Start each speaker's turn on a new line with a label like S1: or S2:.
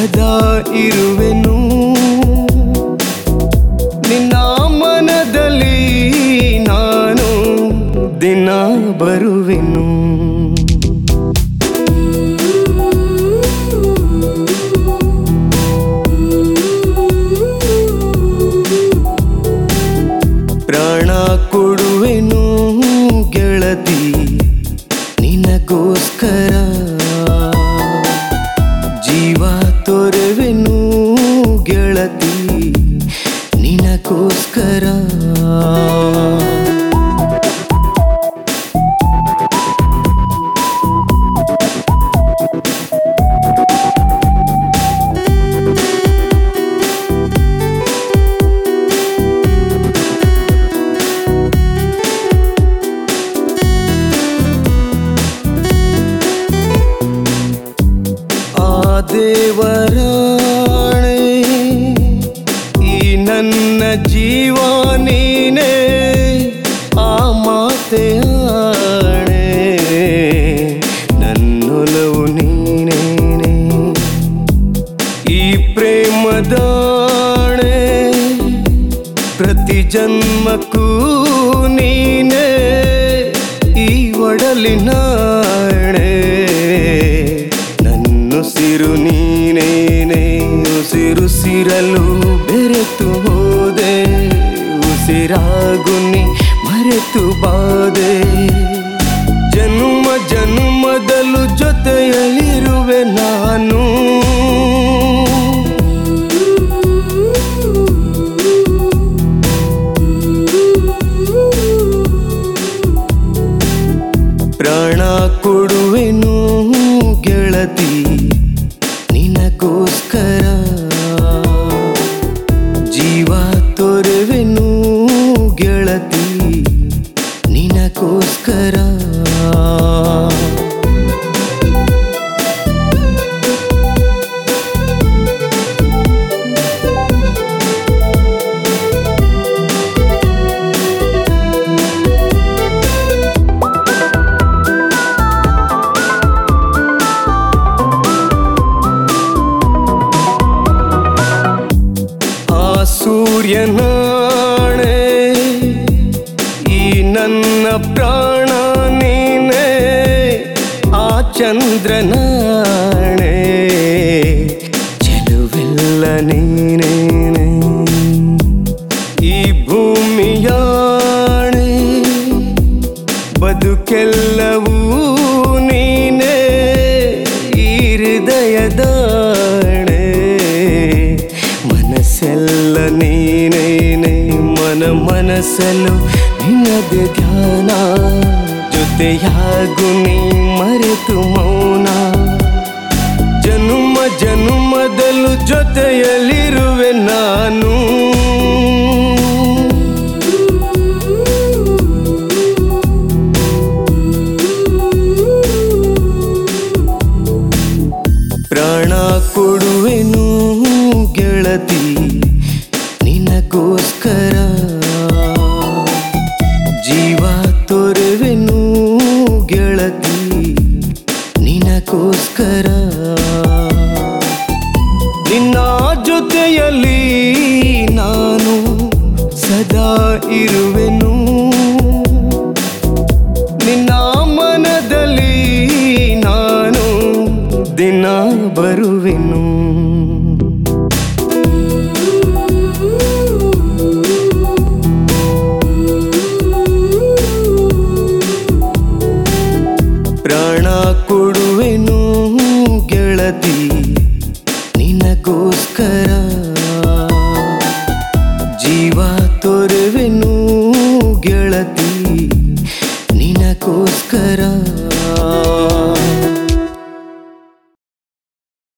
S1: ಸದಾ ಇರುವೆನು ನಿನ್ನ ಮನದಲ್ಲಿ ನಾನು ದಿನ ಬರುವೆನು ಪ್ರಾಣ ಕೊಡುವೆನು ಗೆಳತಿ ನಿನಗೋಸ್ಕರ ಜೀವ ತೊರೆವೆನು ಗೆಳತಿ ನಿನಗೋಸ್ಕರ ಆ ದೇವರಾಣೆ ಈ ನನ್ನ ಜೀವ ನೀನೆ ಆ ಮಾತೆ ಆಣೆ ನನ್ನೊಲವು ನೀನೇನೆ ಈ ಪ್ರೇಮದಾಣೆ ಪ್ರತಿ ಜನ್ಮಕ್ಕೂ ನೀನೆ ಈ ಒಡಲಿನಾಣೆ ನನ್ನುಸಿರು ನೀನೇನೆ ಉಸಿರುಸಿರಲು ಬೆರೆತು ಹೋದೆ ಉಸಿರಾಗು ನೀ ಮರೆತು ಬಾದೆ ಜನ್ಮ ಜನ್ಮದಲ್ಲೂ ಜೊತೆಯಲ್ಲಿರುವೆ ನಾನು ಪ್ರಾಣ ಕೊಡುವೆನು ಗೆಳತಿ ನಿನಗೋಸ್ಕರ ಜೀವ ತೊರೆವೆನು ಗೆಳತಿ ನಿನಗೋಸ್ಕರ ಆ ಸೂರ್ಯನಾಣೆ ಈ ನನ್ನ ಪ್ರಾಣ ನೀನೆ ಆ ಚಂದ್ರನಾಣೆ ಚೆಲುವೆಲ್ಲ ನೀನೇನೆ ಈ ಭೂಮಿಯಾಣೆ ಬದುಕೆಲ್ಲವೂ ನೀನೆ ಈ ಹೃದಯದಾಣೆ ಮನಸ್ಸೆಲ್ಲ ನೀನೇನೆ ಮನ ಮನಸ್ಸಲು ನಿನ್ನದೆ ಧ್ಯಾನ ಜೊತೆಯಾಗು ನೀ ಮರೆತು ಮೌನ ಜನುಮ ಜನುಮದಲ್ಲೂ ಜೊತೆಯಲ್ಲಿರುವೆ ನಾನು ಪ್ರಾಣ ಕೊಡುವೆನು ಗೆಳತಿ ನಿನಗೋಸ್ಕರ ಜೀವ ತೊರೆವೆನು ಗೆಳತಿ ನಿನಗೋಸ್ಕರ ನಿನ್ನ ಜೊತೆಯಲ್ಲಿ ನಾನು ಸದಾ ಇರುವೆನು ನಿನ್ನ ಮನದಲ್ಲಿ ನಾನು ದಿನ ಬರುವೆನು ಪ್ರಾಣ ಕೊಡುವೆನು ಗೆಳತಿ ನಿನಗೋಸ್ಕರ ಜೀವ ತೊರೆವೆನು ಗೆಳತಿ ನಿನಗೋಸ್ಕರ